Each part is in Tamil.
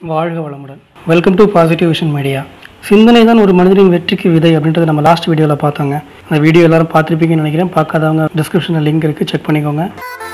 வாழ்க வளமுடன் welcome to positive vision media சிந்தனை தான் ஒரு மனிதனின் வெற்றிக்கு விதை அப்படின்றத நம்ம லாஸ்ட் வீடியோவில் பார்த்தோங்க அந்த வீடியோ எல்லாரும் பார்த்துருப்பீங்கன்னு நினைக்கிறேன் பார்க்காதவங்க டிஸ்கிரிப்ஷனில் லிங்க் இருக்குது செக் பண்ணிக்கோங்க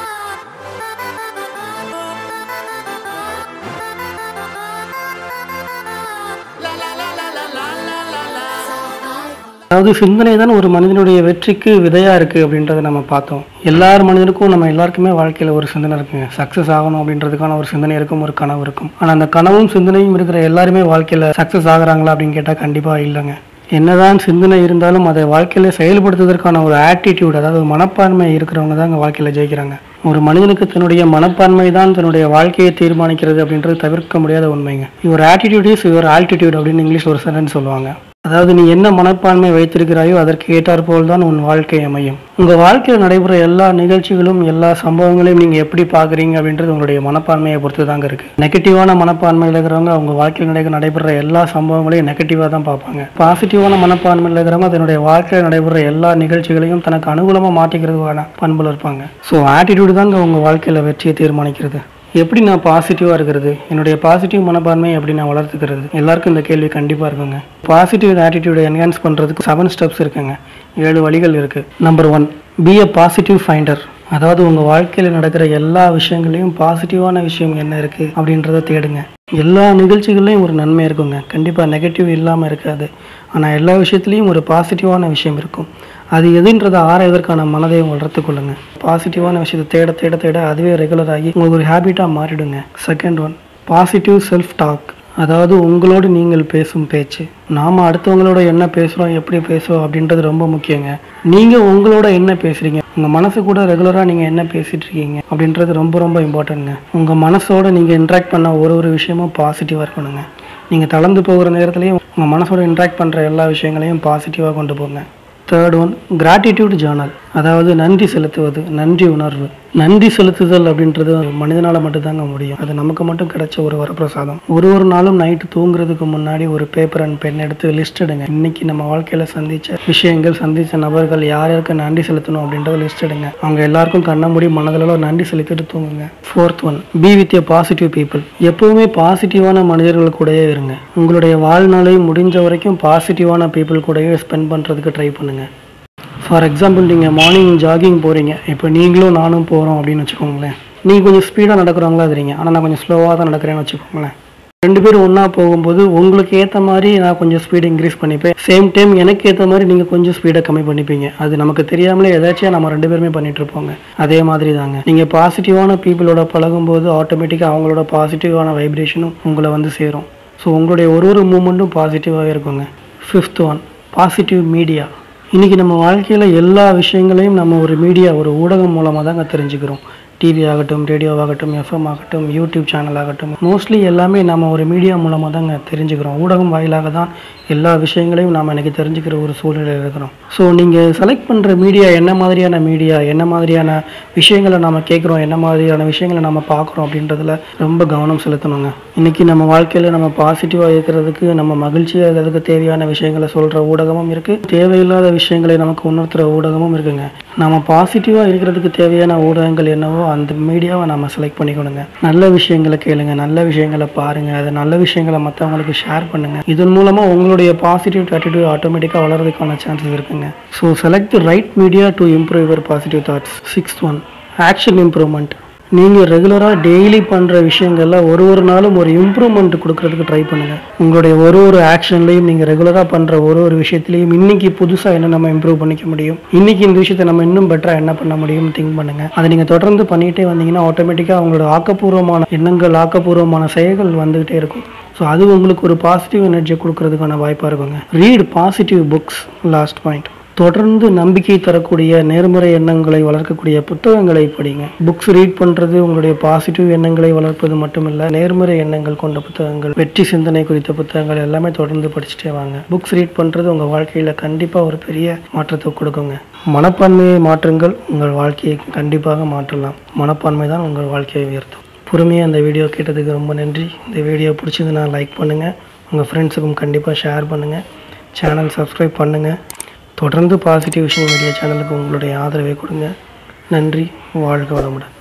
அதாவது சிந்தனை தான் ஒரு மனிதனுடைய வெற்றிக்கு விதையாக இருக்குது அப்படின்றத நம்ம பார்த்தோம் எல்லார் மனிதனுக்கும் நம்ம எல்லாருக்குமே வாழ்க்கையில் ஒரு சிந்தனை இருக்குங்க சக்ஸஸ் ஆகணும் அப்படின்றதுக்கான ஒரு சிந்தனை இருக்கும் ஒரு கனவு இருக்கும் ஆனால் அந்த கனவும் சிந்தனையும் இருக்கிற எல்லாருமே வாழ்க்கையில் சக்ஸஸ் ஆகுறாங்களா அப்படின்னு கேட்டால் கண்டிப்பாக இல்லைங்க என்னதான் சிந்தனை இருந்தாலும் அதை வாழ்க்கையில் செயல்படுத்துவதற்கான ஒரு ஆட்டிடியூட் அதாவது ஒரு மனப்பான்மை இருக்கிறவங்க தான் அங்கே வாழ்க்கையில் ஜெயிக்கிறாங்க ஒரு மனிதனுக்கு தன்னுடைய மனப்பான்மை தான் தன்னுடைய வாழ்க்கையை தீர்மானிக்கிறது அப்படின்றது தவிர்க்க முடியாத உண்மைங்க your attitude is your altitude அப்படின்னு இங்கிலீஷ் ஒரு சென்டென்ஸ் சொல்லுவாங்க அதாவது நீ என்ன மனப்பான்மை வைத்திருக்கிறாயோ அதற்கு ஏற்றாற்போல் தான் உன் வாழ்க்கை அமையும் உங்கள் வாழ்க்கையில் நடைபெற எல்லா நிகழ்ச்சிகளும் எல்லா சம்பவங்களையும் நீங்கள் எப்படி பார்க்குறீங்க அப்படின்றது உங்களுடைய மனப்பான்மையை பொறுத்து தாங்க இருக்குது நெகட்டிவான மனப்பான்மையில் இருக்கிறவங்க அவங்க வாழ்க்கையில் நடை நடைபெற எல்லா சம்பவங்களையும் நெகட்டிவாக தான் பார்ப்பாங்க பாசிட்டிவான மனப்பான்மையில் இருக்கிறவங்க தன்னுடைய வாழ்க்கையில் நடைபெற எல்லா நிகழ்ச்சிகளையும் தனக்கு அனுகூலமாக மாற்றிக்கிறதுக்கான பண்புல இருப்பாங்க ஸோ ஆட்டிடியூடு தாங்க உங்கள் வாழ்க்கையில் வெற்றியை தீர்மானிக்கிறது எப்படி நான் பாசிட்டிவாக இருக்கிறது என்னுடைய பாசிட்டிவ் மனப்பான்மை எப்படி நான் வளர்த்துக்கிறது எல்லாருக்கும் இந்த கேள்வி கண்டிப்பாக இருக்குங்க பாசிட்டிவ் ஆட்டிடியூடை என்ஹான்ஸ் பண்ணுறதுக்கு செவன் ஸ்டெப்ஸ் இருக்குங்க ஏழு வழிகள் இருக்குது number one be a positive finder அதாவது உங்கள் வாழ்க்கையில் நடக்கிற எல்லா விஷயங்களையும் பாசிட்டிவான விஷயம் என்ன இருக்குது அப்படின்றத தேடுங்க எல்லா நிகழ்ச்சிகள்லையும் ஒரு நன்மை இருக்குங்க கண்டிப்பாக நெகட்டிவ் இல்லாமல் இருக்காது ஆனால் எல்லா விஷயத்துலேயும் ஒரு பாசிட்டிவான விஷயம் இருக்கும் அது எதுன்றதை ஆராய்வதற்கான மனதையும் வளர்த்து கொள்ளுங்க பாசிட்டிவான விஷயத்தை தேட தேட தேட அதுவே ரெகுலர் ஆகி உங்களுக்கு ஒரு ஹேபிட்டாக மாறிடுங்க second one positive self talk அதாவது உங்களோடு நீங்கள் பேசும் பேச்சு நாம் அடுத்தவங்களோட என்ன பேசுகிறோம் எப்படி பேசுகிறோம் அப்படின்றது ரொம்ப முக்கியங்க நீங்கள் உங்களோட என்ன பேசுகிறீங்க உங்கள் மனசு கூட ரெகுலராக நீங்கள் என்ன பேசிகிட்டு இருக்கீங்க அப்படின்றது ரொம்ப ரொம்ப இம்பார்ட்டன்ட்ங்க உங்கள் மனசோட நீங்கள் இன்ட்ராக்ட் பண்ண ஒரு ஒரு விஷயமும் பாசிட்டிவாக இருக்கணுங்க நீங்கள் தளர்ந்து போகிற நேரத்துலையும் உங்கள் மனசோட இன்ட்ராக்ட் பண்ணுற எல்லா விஷயங்களையும் பாசிட்டிவாக கொண்டு போங்க தேர்ட் ஒன் கிராட்டிடியூட் ஜேர்னல் அதாவது நன்றி செலுத்துவது நன்றி உணர்வு நன்றி செலுத்துதல் அப்படின்றது மனிதனால் மட்டும்தாங்க முடியும் அது நமக்கு மட்டும் கிடைச்ச ஒரு வரப்பிரசாதம் ஒரு ஒரு நாளும் நைட்டு தூங்குறதுக்கு முன்னாடி ஒரு பேப்பர் அண்ட் பென் எடுத்து லிஸ்ட் எடுங்க இன்னைக்கு நம்ம வாழ்க்கையில் சந்திச்ச விஷயங்கள் சந்திச்ச நபர்கள் யார் யாருக்கு நன்றி செலுத்தணும் அப்படின்றத லிஸ்ட் எடுங்க அவங்க எல்லாருக்கும் கண்ண மூடி மனதில் நன்றி செலுத்திட்டு தூங்குங்க fourth one be with a positive people எப்பவுமே பாசிட்டிவான மனிதர்கள் கூடயே இருங்க உங்களுடைய வாழ்நாளை முடிஞ்ச வரைக்கும் பாசிட்டிவான பீப்புள் கூடயே ஸ்பெண்ட் பண்ணுறதுக்கு ட்ரை பண்ணுங்க ஃபார் எக்ஸாம்பிள் நீங்கள் மார்னிங் ஜாகிங் போகிறீங்க இப்போ நீங்களும் நானும் போகிறோம் அப்படின்னு வச்சுக்கோங்களேன் நீங்கள் கொஞ்சம் ஸ்பீடாக நடக்கிறவங்களா தெரியுங்க ஆனால் நான் கொஞ்சம் ஸ்லோவாக தான் நடக்கிறேன்னு வச்சுக்கோங்களேன் ரெண்டு பேரும் ஒன்றா போகும்போது உங்களுக்கு ஏற்ற மாதிரி நான் கொஞ்சம் ஸ்பீடு இன்க்ரீஸ் பண்ணிப்பேன் சேம் டைம் எனக்கு ஏற்ற மாதிரி நீங்கள் கொஞ்சம் ஸ்பீடை கம்மி பண்ணிப்பீங்க அது நமக்கு தெரியாமலே எதாச்சும் நம்ம ரெண்டு பேருமே பண்ணிட்டு இருப்போங்க அதே மாதிரி தாங்க நீங்கள் பாசிட்டிவான பீப்புளோட பழகும்போது ஆட்டோமேட்டிக்காக அவங்களோட பாசிட்டிவான வைப்ரேஷனும் உங்களை வந்து சேரும் ஸோ உங்களுடைய ஒரு ஒரு மூமெண்ட்டும் பாசிட்டிவாகவே இருக்குங்க ஃபிஃப்த் ஒன் பாசிட்டிவ் மீடியா இன்றைக்கி நம்ம வாழ்க்கையில் எல்லா விஷயங்களையும் நம்ம ஒரு மீடியா ஒரு ஊடகம் மூலமாக தாங்க தெரிஞ்சுக்கிறோம் டிவி ஆகட்டும் ரேடியோவாகட்டும் எஃப்எம் ஆகட்டும் யூடியூப் சேனல் ஆகட்டும் மோஸ்ட்லி எல்லாமே நம்ம ஒரு மீடியா மூலமாக தாங்க தெரிஞ்சுக்கிறோம் ஊடகம் வாயிலாக தான் எல்லா விஷயங்களையும் நாம் எனக்கு தெரிஞ்சுக்கிற ஒரு சூழ்நிலையில் இருக்கிறோம் ஸோ நீங்கள் செலக்ட் பண்ணுற மீடியா என்ன மாதிரியான மீடியா என்ன மாதிரியான விஷயங்களை நாம் கேட்குறோம் என்ன மாதிரியான விஷயங்களை நம்ம பார்க்குறோம் அப்படின்றதுல ரொம்ப கவனம் செலுத்தணுங்க இன்றைக்கி நம்ம வாழ்க்கையில் நம்ம பாசிட்டிவாக இருக்கிறதுக்கு நம்ம மகிழ்ச்சியாக இருக்கிறதுக்கு தேவையான விஷயங்களை சொல்கிற ஊடகமும் இருக்குது தேவையில்லாத விஷயங்களை நமக்கு உணர்த்துகிற ஊடகமும் இருக்குங்க நம்ம பாசிட்டிவாக இருக்கிறதுக்கு தேவையான ஊடகங்கள் என்னவோ அந்த மீடியாவை நம்ம செலக்ட் பண்ணிக்கணுங்க நல்ல விஷயங்களை கேளுங்க நல்ல விஷயங்களை பாருங்கள் அதை நல்ல விஷயங்களை மற்றவங்களுக்கு ஷேர் பண்ணுங்கள் இதன் மூலமாக உங்களுடைய பாசிட்டிவ் ஆட்டிடியூட் ஆட்டோமேட்டிக்காக வளர்றதுக்கான சான்சஸ் இருக்குங்க so select the right media to improve your positive thoughts sixth one action improvement நீங்கள் ரெகுலராக டெய்லி பண்ணுற விஷயங்கள்ல ஒரு ஒரு நாளும் ஒரு இம்ப்ரூவ்மெண்ட் கொடுக்கறதுக்கு ட்ரை பண்ணுங்கள் உங்களுடைய ஒரு ஒரு ஆக்ஷன்லையும் நீங்கள் ரெகுலராக பண்ணுற ஒரு ஒரு விஷயத்துலையும் இன்னைக்கு புதுசாக என்ன நம்ம இம்ப்ரூவ் பண்ணிக்க முடியும் இன்னைக்கு இந்த விஷயத்தை நம்ம இன்னும் பெட்டராக என்ன பண்ண முடியும் திங்க் பண்ணுங்கள் அதை நீங்கள் தொடர்ந்து பண்ணிகிட்டே வந்தீங்கன்னா ஆட்டோமேட்டிக்காக உங்களோட ஆக்கப்பூர்வமான எண்ணங்கள் ஆக்கப்பூர்வமான செயல்கள் வந்துகிட்டே இருக்கும் ஸோ அது உங்களுக்கு ஒரு பாசிட்டிவ் எனர்ஜியை கொடுக்கறதுக்கான வாய்ப்பாக இருக்குங்க read positive books last point தொடர்ந்து நம்பிக்கை தரக்கூடிய நேர்மறை எண்ணங்களை வளர்க்கக்கூடிய புத்தகங்களை படிங்க புக்ஸ் ரீட் பண்ணுறது உங்களுடைய பாசிட்டிவ் எண்ணங்களை வளர்ப்பது மட்டுமில்ல நேர்மறை எண்ணங்கள் கொண்ட புத்தகங்கள் வெற்றி சிந்தனை குறித்த புத்தகங்கள் எல்லாமே தொடர்ந்து படிச்சுட்டே வாங்க புக்ஸ் ரீட் பண்ணுறது உங்கள் வாழ்க்கையில் கண்டிப்பாக ஒரு பெரிய மாற்றத்தை கொடுக்குங்க மனப்பான்மையை மாற்றுங்கள் உங்கள் வாழ்க்கையை கண்டிப்பாக மாற்றலாம் மனப்பான்மை தான் உங்கள் வாழ்க்கையை உயர்த்தும் பொறுமையாக அந்த வீடியோ கேட்டதுக்கு ரொம்ப நன்றி இந்த வீடியோ பிடிச்சதுன்னா லைக் பண்ணுங்கள் உங்கள் ஃப்ரெண்ட்ஸுக்கும் கண்டிப்பாக ஷேர் பண்ணுங்கள் சேனல் சப்ஸ்கிரைப் பண்ணுங்கள் தொடர்ந்து பாசிட்டிவ் விஷயம் மீடியா சேனலுக்கு உங்களுடைய ஆதரவை கொடுங்க நன்றி வாழ்க வளமுடன்